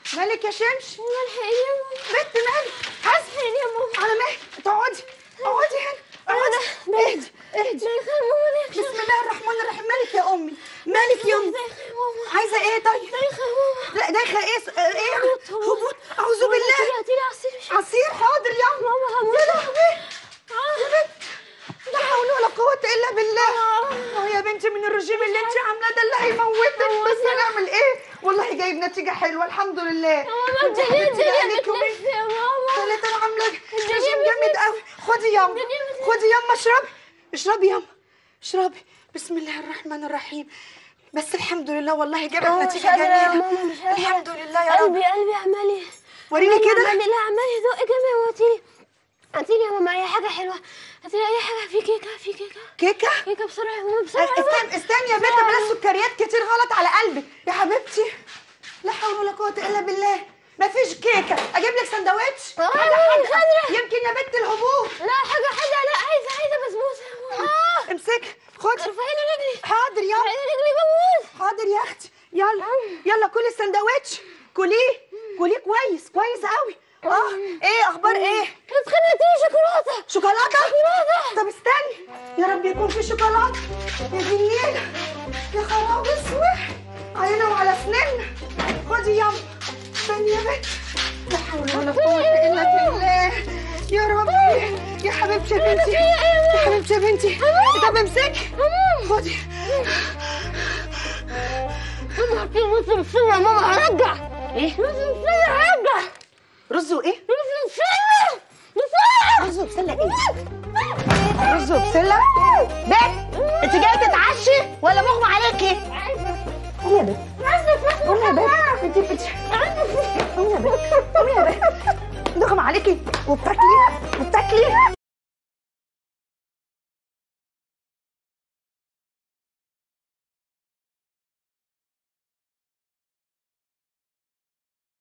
مالك يا شمس والله الحقيقة يا ماما بنت مالك حسبي الحقيقة يا ماما على مهلك تقعدي اقعدي هنا اقعدي اهدي اهدي دايخة يا ماما دايخة بسم الله الرحمن الرحيم مالك يا امي مالك يا امي دايخة يا ماما عايزه ايه طيب دايخة يا ماما لا دايخه ايه س- ايه هبوط، هبوط. هبوط اعوذ بالله هاتيلي عصير مش عصير حاضر يا أم. ماما هموت يا لهوي يا بنت لا حول ولا قوة إلا بالله اه يا بنتي من الرجيم اللي انت عاملاه ده اللي هيموتك بس هنعمل ايه؟ والله جايب نتيجة حلوة الحمد لله ماما انت الدنيا حبيبتي الدنيا بقالك يومين بتلف يا ماما خليت انا عاملة الدنيا رجيم جامد بتلف. قوي خدي ياما الدنيا بتلف. خدي ياما اشربي اشربي ياما اشربي بسم الله الرحمن الرحيم بس الحمد لله والله جابت ماما نتيجة مش قادرة يا جميلة ماما مش قادرة الحمد لله يا رب قلبي قلبي عمال وريني عمال- كده. عمال- لا عمال يدق جامد وهاتيلي هاتيلي يا ماما اي حاجة حلوة هاتيلي اي حاجة في كيكة في كيكة كيكة كيكة بسرعة يا ماما بسرعة يا ماما. استني استني يا بنت بلاش سكريات كتير غلط على قلبك يا حبيبتي لا حول ولا قوة إلا بالله مفيش كيكة أجيب لك سندوتش آه، حاجة مش حادقة قادرة. يمكن يا بنت الهبوط لا حاجة حاجة لا عايزة عايزة بسبوسة يا ماما آه. امسك خد ارفعي لي رجلي حاضر يلا ارفعي لي رجلي بموت حاضر يا أختي يلا يلا كلي السندوتش كليه كليه كويس كويس قوي اه ايه اخبار ايه اتخنقتني شوكولاتة شوكولاته شوكولاتة. طب استني يا رب يكون في شوكولاته يا دي النيله يا خراب اسود علينا وعلى سننا خدي يلا استني يا بنت لا حول ولا قوه الا بالله يا ربي يا حبيبتي يا بنتي يا حبيبتي يا بنتي طب امسكي خدي ماما في رز مصير يا ماما هرجع ايه رز مصير هرجع رز وايه رز مصير بسرعة رز وبسله ايه رز وبسله بنت انت جايه تتعشي ولا مغمى عليكي قومي يا بنت قومي يا بنت انت بت قومي يا بنت قومي يا بنت قومي يا بنت مغمى عليكي وبتاكلي وبتاكلي